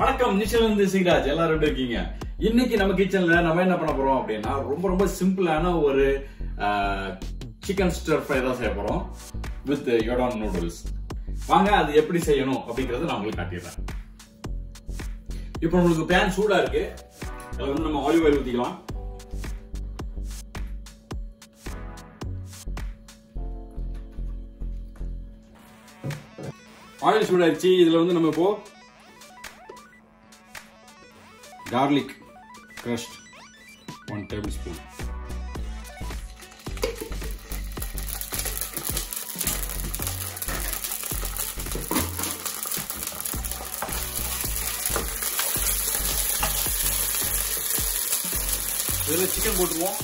வணக்கம் நிஷல் இருந்து சிங்கராஜ் எல்லாரும் எப்படி இருக்கீங்க இன்னைக்கு நம்ம கிச்சன்ல நம்ம என்ன பண்ண போறோம் அப்படின்னா ரொம்ப ரொம்ப சிம்பிளான ஒரு சிக்கன் ஸ்டர் ஃப்ரை தான் செய்ய போறோம் வித் யோடான் நூடுல்ஸ் வாங்க அது எப்படி செய்யணும் அப்படிங்கறத நான் உங்களுக்கு காட்டிடுறேன் இப்போ உங்களுக்கு பேன் சூடா இருக்கு அதுல வந்து நம்ம ஆலிவ் ஆயில் ஊத்திக்கலாம் ஆயில் சூடாயிருச்சு இதுல வந்து நம்ம இப்போ garlic crushed one tablespoon இதில் சிக்கன் போட்டுருவோம்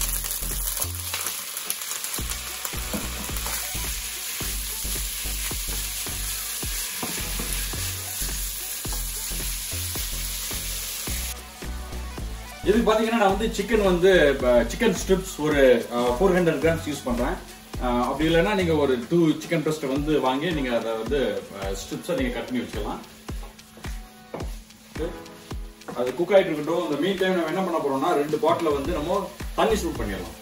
இதுக்கு பாத்தீங்கன்னா நான் வந்து சிக்கன் வந்து சிக்கன் ஸ்ட்ரிப்ஸ் ஒரு ஃபோர் ஹண்ட்ரட் கிராம்ஸ் யூஸ் பண்றேன் அஹ், அப்படி இல்லைன்னா நீங்க ஒரு டூ சிக்கன் பிரஸ்ட் வந்து வாங்கி நீங்க அதை வந்து ஸ்ட்ரிப்ஸை நீங்க கட் பண்ணி வச்சுக்கலாம் Okay. அது குக் ஆயிட்டு இருக்கட்டும் இந்த மீன் டைம் நம்ம என்ன பண்ண போறோம்னா ரெண்டு பாட்டில வந்து நம்ம தண்ணி சூட் பண்ணிடலாம்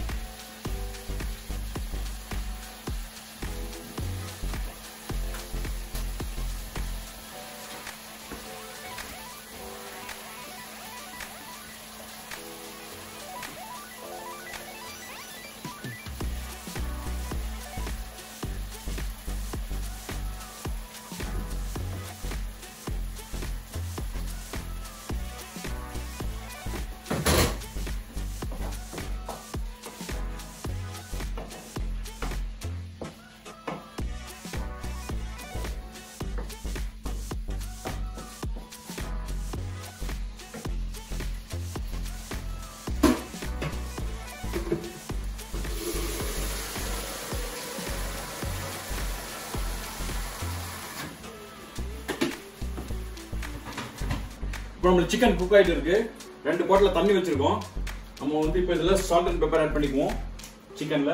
இப்போ நம்மளுக்கு சிக்கன் குக் ஆயிட்டு இருக்கு ரெண்டு பாட்டில் தண்ணி வச்சிருக்கோம் நம்ம வந்து இப்போ இதில் சால்ட் அண்ட் பெப்பர் ஆட் பண்ணிக்குவோம் சிக்கன்ல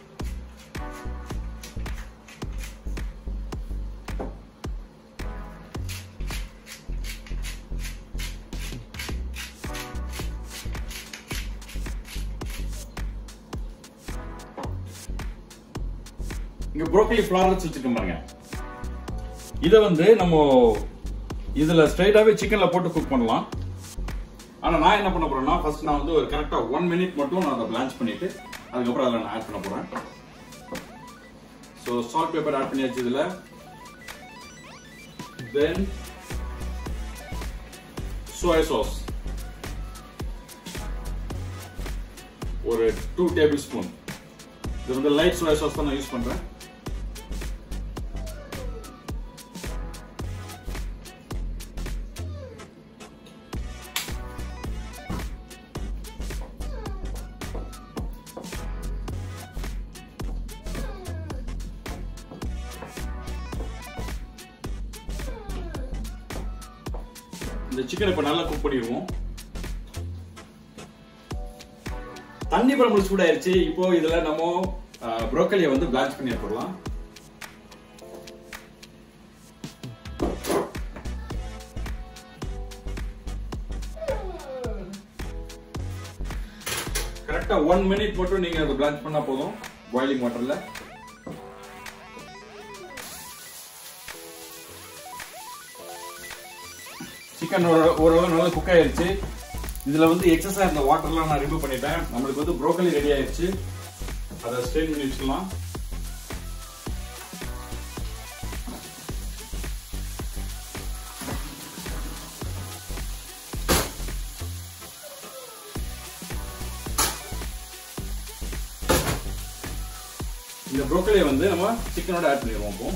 இங்க ப்ரோக்கலி ஃபிளாரல்ஸ் வச்சிருக்கோம் பாருங்க இதை வந்து நம்ம இதுல ஸ்ட்ரைட்டாவே சிக்கன்ல போட்டு குக் பண்ணலாம் ஆனா நான் என்ன பண்ண போறேன்னா ஃபர்ஸ்ட் நான் வந்து ஒரு கரெக்டா ஒன் மினிட் மட்டும் நான் அதை பிளான்ச் பண்ணிட்டு அதுக்கப்புறம் அதில் நான் ஆட் பண்ண போறேன் ஸோ சால்ட் பேப்பர் ஆட் பண்ணியாச்சு இதுல தென் சோயா சாஸ் ஒரு டூ டேபிள் ஸ்பூன் இது வந்து லைட் சோயா சாஸ் தான் நான் யூஸ் பண்றேன் இந்த சிக்கன் இப்ப நல்லா குக் பண்ணிடுவோம் தண்ணி குழம்பு சூடாயிருச்சு இப்போ இதுல நம்ம ப்ரோக்கலியை வந்து பிளான்ச் பண்ணி எடுத்துடலாம் கரெக்டா ஒன் மினிட் மட்டும் நீங்க அதை பிளான்ச் பண்ணா போதும் பாயிலிங் வாட்டர்ல சிக்கன் ஓரளவு நல்லா குக் ஆயிருச்சு இதுல வந்து எக்ஸஸா இருந்த வாட்டர்லாம் நான் ரிமூவ் பண்ணிட்டேன் நம்மளுக்கு வந்து ப்ரோக்கலி ரெடி ஆயிருச்சு அதை ஸ்ட்ரெயின் பண்ணி வச்சுக்கலாம் இந்த ப்ரோக்கலியை வந்து நம்ம சிக்கனோட ஆட் பண்ணிடுவோம் இப்போ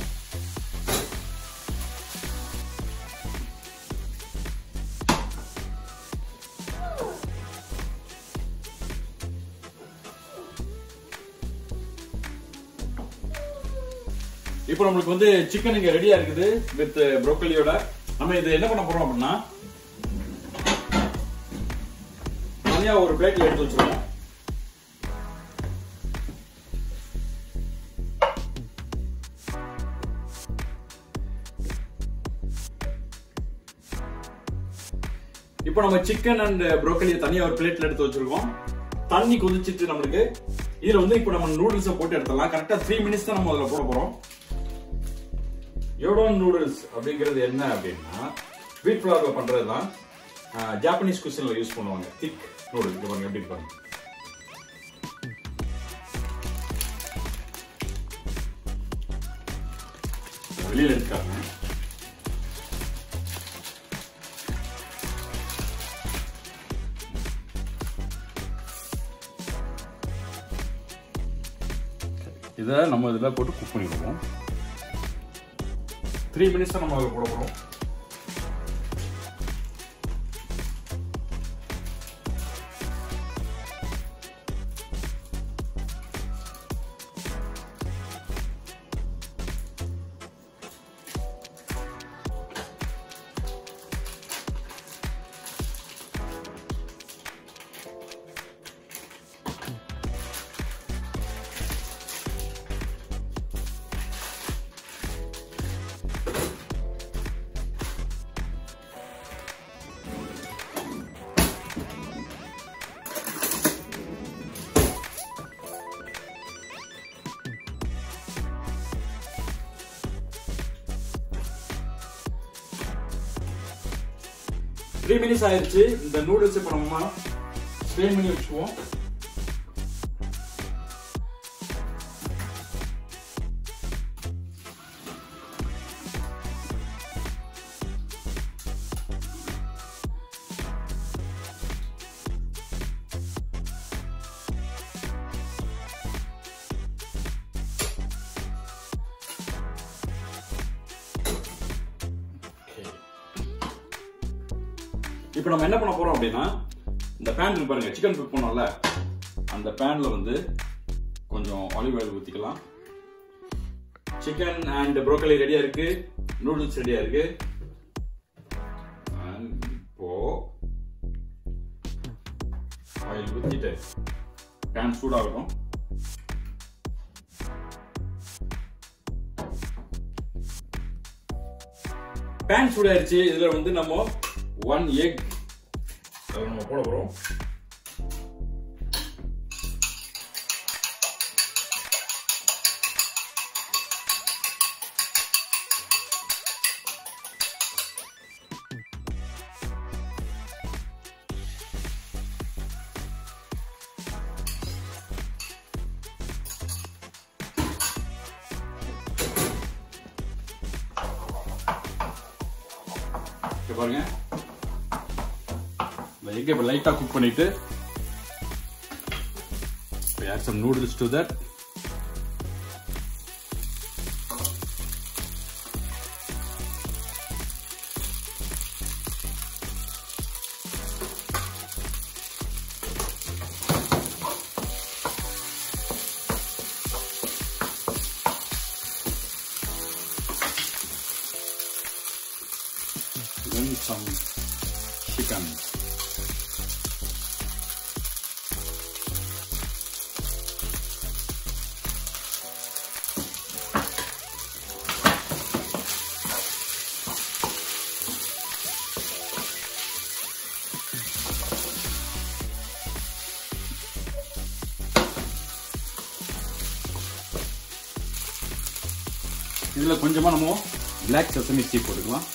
இப்போ நம்மளுக்கு வந்து சிக்கன் இங்க ரெடியா இருக்குது வித் ப்ரோக்கலியோட நம்ம இது என்ன பண்ண போறோம் அப்படின்னா தனியா ஒரு பிளேட்ல எடுத்து வச்சிருக்கோம் இப்போ நம்ம சிக்கன் அண்ட் ப்ரோக்கலியை தனியா ஒரு பிளேட்ல எடுத்து வச்சிருக்கோம் தண்ணி கொதிச்சிட்டு நம்மளுக்கு இதுல வந்து இப்போ நம்ம நூடுல்ஸை போட்டு எடுத்துடலாம் கரெக்டா த்ரீ மினிட்ஸ் தான் நம்ம அதுல போட போறோம் யோடோன் நூடுல்ஸ் அப்படிங்கிறது என்ன அப்படின்னா வீட் ஃபிளவர்ல பண்றது தான் ஜாப்பனீஸ் குசின்ல யூஸ் பண்ணுவாங்க திக் நூடுல்ஸ் இது பாருங்க எப்படி பாருங்க வெளியில எடுத்துக்காங்க இதை நம்ம இதில் போட்டு குக் பண்ணிடுவோம் த்ரீ மினிட்ஸ் நம்ம அதில் போட போகிறோம் த்ரீ மினிட்ஸ் ஆயிருச்சு இந்த நூடுல்ஸ் இப்போ நம்ம ஸ்ட்ரெயின் பண்ணி வச்சுக்குவோம் இப்போ நம்ம என்ன பண்ண போறோம் அப்படின்னா இந்த பேன் இருக்கு பாருங்க சிக்கன் குக் பண்ணோம்ல அந்த பேன்ல வந்து கொஞ்சம் ஆலிவ் ஆயில் ஊத்திக்கலாம் சிக்கன் அண்ட் ப்ரோக்கலி ரெடியா இருக்கு நூடுல்ஸ் ரெடியா இருக்கு And இப்போ ஆயில் ஊத்திட்டு பேன் சூடாகட்டும் பேன் சூடாயிருச்சு இதுல வந்து நம்ம ஒன் எக் நம்ம போட போறோம் இங்க பாருங்க இந்த எக் இப்போ லைட்டாக குக் பண்ணிட்டு add some noodles to that then some chicken. இதுல கொஞ்சமா நம்ம பிளாக் செசமி சீ போட்டுக்கலாம்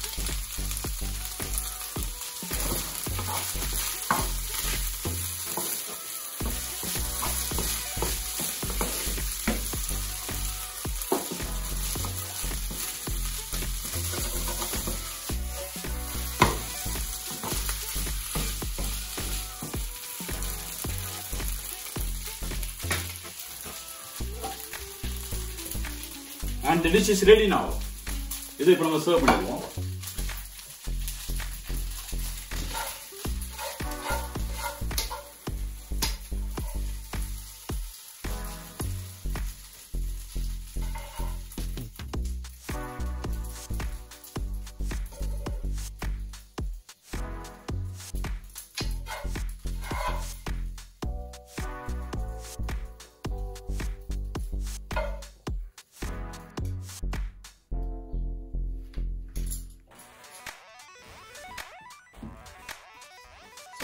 and the dish is ready now இதை இப்போ நம்ம சர்வ் பண்ணிடுவோம்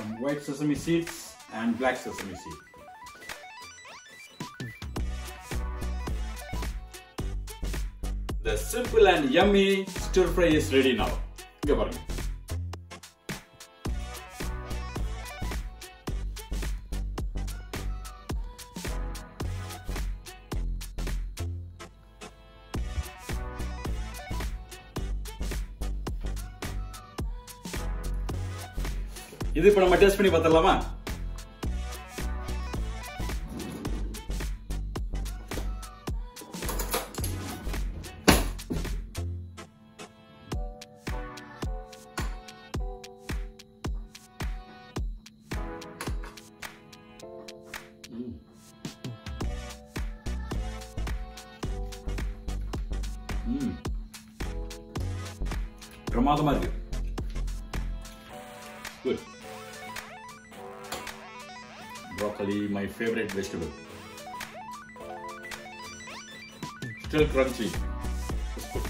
some white sesame seeds and black sesame seed. The simple and yummy stir fry is ready now. இங்க பாருங்க இது இப்ப நம்ம டெஸ்ட் பண்ணி பார்த்துடலாமா ம். ம். பிரமாதமா இருக்கு good broccoli my favorite vegetable still crunchy It's good.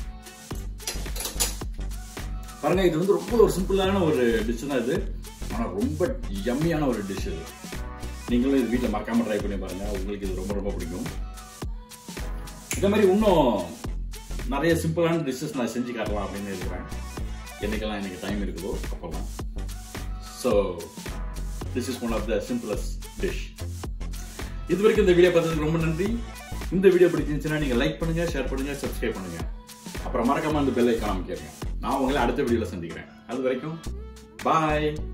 பாருங்க இது வந்து ரொம்ப ஒரு சிம்பிளான ஒரு டிஷ் தான் இது ஆனா ரொம்ப யம்மியான ஒரு டிஷ் இது நீங்களும் இது வீட்டில் மறக்காம ட்ரை பண்ணி பாருங்க உங்களுக்கு இது ரொம்ப ரொம்ப பிடிக்கும் இதே மாதிரி இன்னும் நிறைய சிம்பிளான டிஷ்ஷஸ் நான் செஞ்சு காட்டலாம் அப்படின்னு இருக்கிறேன் என்னைக்கெல்லாம் எனக்கு டைம் இருக்குதோ அப்போல்லாம் so this is one of the simplest dish இது வரைக்கும் இந்த வீடியோ பார்த்ததுக்கு ரொம்ப நன்றி இந்த வீடியோ பிடிச்சிருந்துச்சுன்னா நீங்க லைக் பண்ணுங்க ஷேர் பண்ணுங்க சப்ஸ்கிரைப் பண்ணுங்க அப்புறம் மறக்காம அந்த பெல் ஐக்கான் அமைக்கிறேன் நான் உங்களை அடுத்த வீடியோல சந்திக்கிறேன் அது வரைக்கும் பாய்